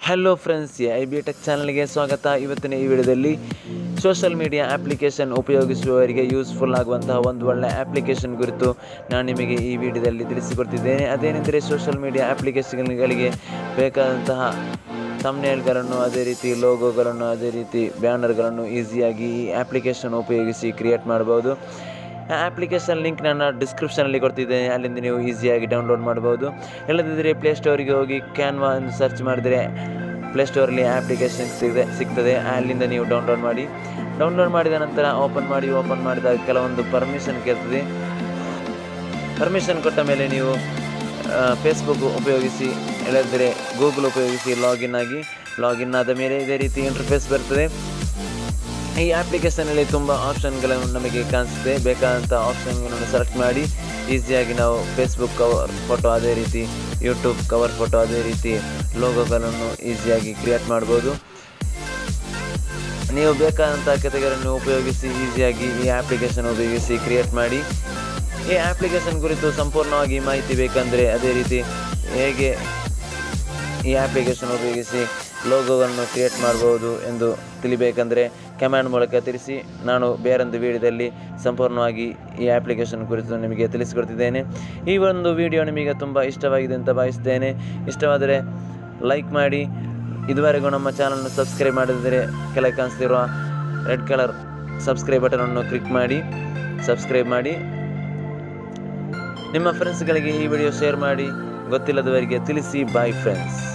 hello friends I B tech ಚಾನಲ್ಗೆ ಸ್ವಾಗತ ಇವತ್ತಿನ ಈ ವಿಡಿಯೋದಲ್ಲಿ ಸೋಷಲ್ ಮೀಡಿಯಾ ಆ್ಯಪ್ಲಿಕೇಶನ್ ಉಪಯೋಗಿಸುವವರಿಗೆ ಯೂಸ್ಫುಲ್ ಆಗುವಂತಹ ಒಂದು ಒಳ್ಳೆಯ ಆ್ಯಪ್ಲಿಕೇಶನ್ ಕುರಿತು ನಾನು ನಿಮಗೆ ಈ ವಿಡಿಯೋದಲ್ಲಿ ತಿಳಿಸಿಕೊಡ್ತಿದ್ದೇನೆ ಅದೇನೆಂದರೆ ಸೋಷಲ್ ಮೀಡಿಯಾ ಆ್ಯಪ್ಲಿಕೇಶನ್ಗಳಿಗೆ ಬೇಕಾದಂತಹ ತಮ್ನೇಲ್ಗಳನ್ನು ಅದೇ ರೀತಿ ಲೋಗೋಗಳನ್ನು ಅದೇ ರೀತಿ ಬ್ಯಾನರ್ಗಳನ್ನು ಈಸಿಯಾಗಿ ಈ ಆ್ಯಪ್ಲಿಕೇಶನ್ ಉಪಯೋಗಿಸಿ ಕ್ರಿಯೇಟ್ ಮಾಡ್ಬೋದು ಆ ಆ್ಯಪ್ಲಿಕೇಶನ್ ಲಿಂಕ್ ನಾನು ಡಿಸ್ಕ್ರಿಪ್ಷನಲ್ಲಿ ಕೊಡ್ತಿದ್ದೇನೆ ಅಲ್ಲಿಂದ ನೀವು ಈಸಿಯಾಗಿ ಡೌನ್ಲೋಡ್ ಮಾಡ್ಬೋದು ಇಲ್ಲದಿದ್ದರೆ ಪ್ಲೇಸ್ಟೋರಿಗೆ ಹೋಗಿ ಕ್ಯಾನ್ವಾ ಎಂದು ಸರ್ಚ್ ಮಾಡಿದರೆ ಪ್ಲೇಸ್ಟೋರಲ್ಲಿ ಆ್ಯಪ್ಲಿಕೇಶನ್ ಸಿಗದೆ ಸಿಗ್ತದೆ ಅಲ್ಲಿಂದ ನೀವು ಡೌನ್ಲೋಡ್ ಮಾಡಿ ಡೌನ್ಲೋಡ್ ಮಾಡಿದ ನಂತರ ಓಪನ್ ಮಾಡಿ ಓಪನ್ ಮಾಡಿದಾಗ ಕೆಲವೊಂದು ಪರ್ಮಿಷನ್ ಕೇಳ್ತದೆ ಪರ್ಮಿಷನ್ ಕೊಟ್ಟ ಮೇಲೆ ನೀವು ಫೇಸ್ಬುಕ್ ಉಪಯೋಗಿಸಿ ಇಲ್ಲದಿದ್ದರೆ ಗೂಗಲ್ ಉಪಯೋಗಿಸಿ ಲಾಗಿನ್ ಆಗಿ ಲಾಗಿನ್ ಆದ ಮೇಲೆ ಇದೇ ರೀತಿ ಇಂಟರ್ಫೇಸ್ ಬರ್ತದೆ ಈ ಆ್ಯಪ್ಲಿಕೇಶನಲ್ಲಿ ತುಂಬ ಆಪ್ಷನ್ಗಳನ್ನು ನಮಗೆ ಕಾಣಿಸುತ್ತೆ ಬೇಕಾದಂಥ ಆಪ್ಷನ್ಗಳನ್ನು ಸೆಲೆಕ್ಟ್ ಮಾಡಿ ಈಸಿಯಾಗಿ ನಾವು ಫೇಸ್ಬುಕ್ ಕವರ್ ಫೋಟೋ ಅದೇ ರೀತಿ ಯೂಟ್ಯೂಬ್ ಕವರ್ ಫೋಟೋ ಅದೇ ರೀತಿ ಲೋಗೋಗಳನ್ನು ಈಸಿಯಾಗಿ ಕ್ರಿಯೇಟ್ ಮಾಡ್ಬೋದು ನೀವು ಬೇಕಾದಂಥ ಕೆಟಗರಿಯನ್ನು ಉಪಯೋಗಿಸಿ ಈಸಿಯಾಗಿ ಈ ಆ್ಯಪ್ಲಿಕೇಶನ್ ಉಪಯೋಗಿಸಿ ಕ್ರಿಯೇಟ್ ಮಾಡಿ ಈ ಆ್ಯಪ್ಲಿಕೇಶನ್ ಕುರಿತು ಸಂಪೂರ್ಣವಾಗಿ ಮಾಹಿತಿ ಬೇಕಂದರೆ ಅದೇ ರೀತಿ ಹೇಗೆ ಈ ಆ್ಯಪ್ಲಿಕೇಶನ್ ಉಪಯೋಗಿಸಿ ಲೋಗೋವನ್ನು ಕ್ರಿಯೇಟ್ ಮಾಡ್ಬೋದು ಎಂದು ತಿಳಿಬೇಕಂದರೆ ಕಮೆಂಟ್ ಮೂಲಕ ತಿಳಿಸಿ ನಾನು ಬೇರೊಂದು ವಿಡಿಯೋದಲ್ಲಿ ಸಂಪೂರ್ಣವಾಗಿ ಈ ಆ್ಯಪ್ಲಿಕೇಶನ್ ಕುರಿತು ನಿಮಗೆ ತಿಳಿಸಿಕೊಡ್ತಿದ್ದೇನೆ ಈ ಒಂದು ವಿಡಿಯೋ ನಿಮಗೆ ತುಂಬ ಇಷ್ಟವಾಗಿದೆ ಅಂತ ಭಾವಿಸ್ತೇನೆ ಇಷ್ಟವಾದರೆ ಲೈಕ್ ಮಾಡಿ ಇದುವರೆಗೂ ನಮ್ಮ ಚಾನಲ್ನ ಸಬ್ಸ್ಕ್ರೈಬ್ ಮಾಡದಿದ್ದರೆ ಕೆಳಗೆ ಕಾಣಿಸ್ತಿರುವ ರೆಡ್ ಕಲರ್ ಸಬ್ಸ್ಕ್ರೈಬ್ ಬಟನನ್ನು ಕ್ಲಿಕ್ ಮಾಡಿ ಸಬ್ಸ್ಕ್ರೈಬ್ ಮಾಡಿ ನಿಮ್ಮ ಫ್ರೆಂಡ್ಸ್ಗಳಿಗೆ ಈ ವಿಡಿಯೋ ಶೇರ್ ಮಾಡಿ ಗೊತ್ತಿಲ್ಲದವರಿಗೆ ತಿಳಿಸಿ ಬಾಯ್ ಫ್ರೆಂಡ್ಸ್